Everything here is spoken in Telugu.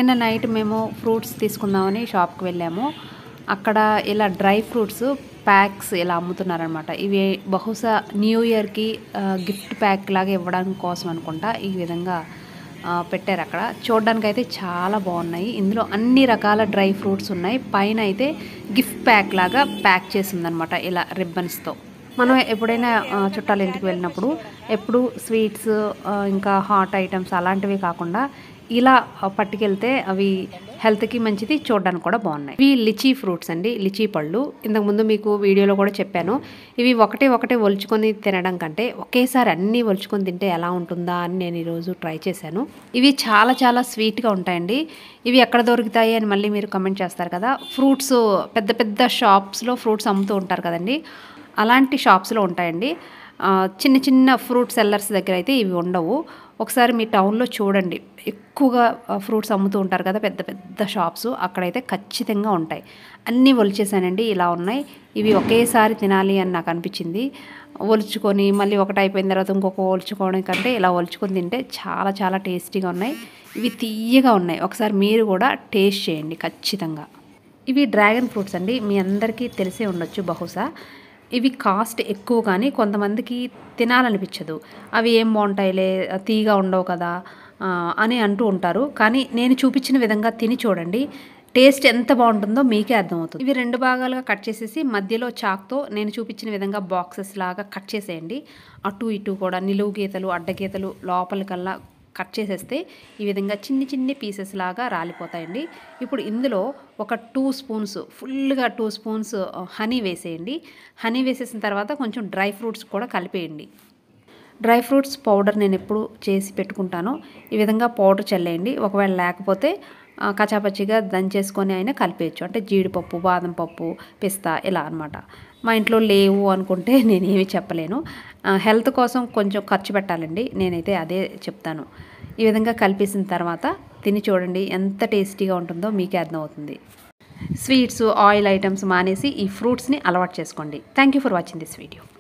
నిన్న నైట్ మేము ఫ్రూట్స్ తీసుకుందామని షాప్కి వెళ్ళాము అక్కడ ఇలా డ్రై ఫ్రూట్స్ ప్యాక్స్ ఇలా అమ్ముతున్నారనమాట ఇవి బహుశా న్యూ ఇయర్కి గిఫ్ట్ ప్యాక్ లాగా ఇవ్వడం కోసం అనుకుంటా ఈ విధంగా ఆ, పెట్టారు అక్కడ చూడడానికి అయితే చాలా బాగున్నాయి ఇందులో అన్ని రకాల డ్రై ఫ్రూట్స్ ఉన్నాయి పైన అయితే గిఫ్ట్ ప్యాక్ లాగా ప్యాక్ చేసి ఉందన్నమాట ఇలా రిబ్బన్స్తో మనం ఎప్పుడైనా ఆ, చుట్టాల ఇంటికి వెళ్ళినప్పుడు ఎప్పుడు స్వీట్స్ ఆ, ఇంకా హాట్ ఐటమ్స్ అలాంటివి కాకుండా ఇలా ఆ, పట్టుకెళ్తే అవి హెల్త్కి మంచిది చూడడానికి కూడా బాగున్నాయి ఇవి లిచీ ఫ్రూట్స్ అండి లిచీ పళ్ళు ఇంతకుముందు మీకు వీడియోలో కూడా చెప్పాను ఇవి ఒకటే ఒకటే ఒలుచుకొని తినడం కంటే ఒకేసారి అన్నీ ఒలుచుకొని తింటే ఎలా ఉంటుందా అని నేను ఈరోజు ట్రై చేశాను ఇవి చాలా చాలా స్వీట్గా ఉంటాయండి ఇవి ఎక్కడ దొరుకుతాయి అని మళ్ళీ మీరు కమెంట్ చేస్తారు కదా ఫ్రూట్స్ పెద్ద పెద్ద షాప్స్లో ఫ్రూట్స్ అమ్ముతూ ఉంటారు కదండి అలాంటి షాప్స్లో ఉంటాయండి ఆ, చిన్న చిన్న ఫ్రూట్ సెల్లర్స్ దగ్గర అయితే ఇవి ఉండవు ఒకసారి మీ టౌన్లో చూడండి ఎక్కువగా ఫ్రూట్స్ అమ్ముతూ ఉంటారు కదా పెద్ద పెద్ద షాప్స్ అక్కడైతే ఖచ్చితంగా ఉంటాయి అన్నీ ఒలిచేసానండి ఇలా ఉన్నాయి ఇవి ఒకేసారి తినాలి అని నాకు అనిపించింది ఒలుచుకొని మళ్ళీ ఒకటి అయిపోయిన తర్వాత ఇంకొక ఒలుచుకోవడం కంటే ఇలా ఒలుచుకొని తింటే చాలా చాలా టేస్టీగా ఉన్నాయి ఇవి తీయగా ఉన్నాయి ఒకసారి మీరు కూడా టేస్ట్ చేయండి ఖచ్చితంగా ఇవి డ్రాగన్ ఫ్రూట్స్ అండి మీ అందరికీ తెలిసే ఉండొచ్చు బహుశా ఇవి కాస్ట్ ఎక్కువ కానీ కొంతమందికి తినాలనిపించదు అవి ఏం బాగుంటాయిలే తీగా ఉండవు కదా ఆ, అని అంటూ ఉంటారు కానీ నేను చూపించిన విధంగా తిని చూడండి టేస్ట్ ఎంత బాగుంటుందో మీకే అర్థమవుతుంది ఇవి రెండు భాగాలుగా కట్ చేసేసి మధ్యలో చాక్తో నేను చూపించిన విధంగా బాక్సెస్ లాగా కట్ చేసేయండి అటు ఇటు కూడా నిలువు గీతలు అడ్డగీతలు లోపలికల్లా కట్ చేసేస్తే ఈ విధంగా చిన్ని చిన్ని పీసెస్ లాగా రాలిపోతాయండి ఇప్పుడు ఇందులో ఒక టూ స్పూన్స్ ఫుల్గా టూ స్పూన్స్ హనీ వేసేయండి హనీ వేసేసిన తర్వాత కొంచెం డ్రై ఫ్రూట్స్ కూడా కలిపేయండి డ్రై ఫ్రూట్స్ పౌడర్ నేను ఎప్పుడు చేసి పెట్టుకుంటాను ఈ విధంగా పౌడర్ చల్లేయండి ఒకవేళ లేకపోతే ఆ, కచాపచ్చిగా దంచేసుకొని అయినా కలిపేయచ్చు అంటే జీడిపప్పు బాదం పప్పు పిస్తా ఇలా అనమాట మా ఇంట్లో లేవు అనుకుంటే నేనేమి చెప్పలేను ఆ, హెల్త్ కోసం కొంచెం ఖర్చు పెట్టాలండి నేనైతే అదే చెప్తాను ఈ విధంగా కలిపేసిన తర్వాత తిని చూడండి ఎంత టేస్టీగా ఉంటుందో మీకే అర్థమవుతుంది స్వీట్స్ ఆయిల్ ఐటమ్స్ మానేసి ఈ ఫ్రూట్స్ని అలవాటు చేసుకోండి thank you for watching this video